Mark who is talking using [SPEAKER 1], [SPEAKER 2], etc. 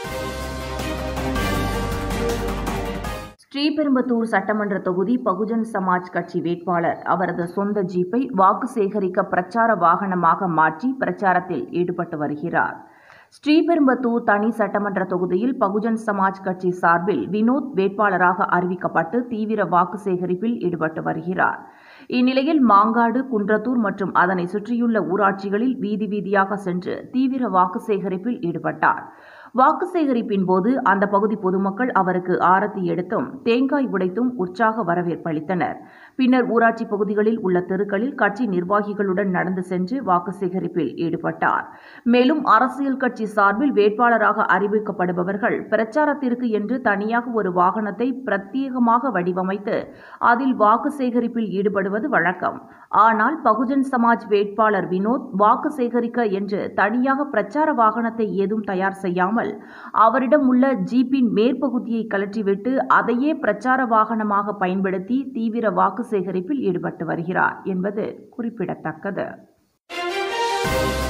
[SPEAKER 1] ஸ்ரீபெரும்புதூர் சட்டமன்ற தொகுதி பகுஜன் சமாஜ் கட்சி வேட்பாளர் அவரது சொந்த ஜீப்பை வாக்கு சேகரிக்க பிரச்சார வாகனமாக மாற்றி பிரச்சாரத்தில் ஈடுபட்டு வருகிறார் ஸ்ரீபெரும்புதூர் தனி சட்டமன்ற தொகுதியில் பகுஜன் சமாஜ் கட்சி சார்பில் வினோத் வேட்பாளராக அறிவிக்கப்பட்டு தீவிர வாக்கு சேகரிப்பில் ஈடுபட்டு வருகிறார் இந்நிலையில் மாங்காடு குன்றத்தூர் மற்றும் அதனை சுற்றியுள்ள ஊராட்சிகளில் வீதி வீதியாக சென்று தீவிர வாக்கு சேகரிப்பில் ஈடுபட்டார் வாக்கு சேகரிப்பின் போது அந்த பகுதி பொதுமக்கள் அவருக்கு ஆரத்தி எடுத்தும் தேங்காய் உடைத்தும் உற்சாக வரவேற்பளித்தனர் பின்னர் ஊராட்சி பகுதிகளில் உள்ள தெருக்களில் கட்சி நிர்வாகிகளுடன் நடந்து சென்று வாக்கு சேகரிப்பில் ஈடுபட்டார் மேலும் அரசியல் கட்சி சார்பில் வேட்பாளராக அறிவிக்கப்படுபவர்கள் பிரச்சாரத்திற்கு என்று தனியாக ஒரு வாகனத்தை பிரத்யேகமாக வடிவமைத்து அதில் வாக்கு சேகரிப்பில் ஈடுபடுவது வழக்கம் ஆனால் பகுஜன் சமாஜ் வேட்பாளர் வினோத் வாக்கு சேகரிக்க என்று தனியாக பிரச்சார வாகனத்தை ஏதும் தயார் செய்யாமல் அவரிடம் உள்ள ஜீப்பின் மேற்பகுதியை கலற்றிவிட்டு அதையே பிரச்சார வாகனமாக பயன்படுத்தி தீவிர வாக்கு சேகரிப்பில் ஈடுபட்டு வருகிறார் என்பது குறிப்பிடத்தக்கது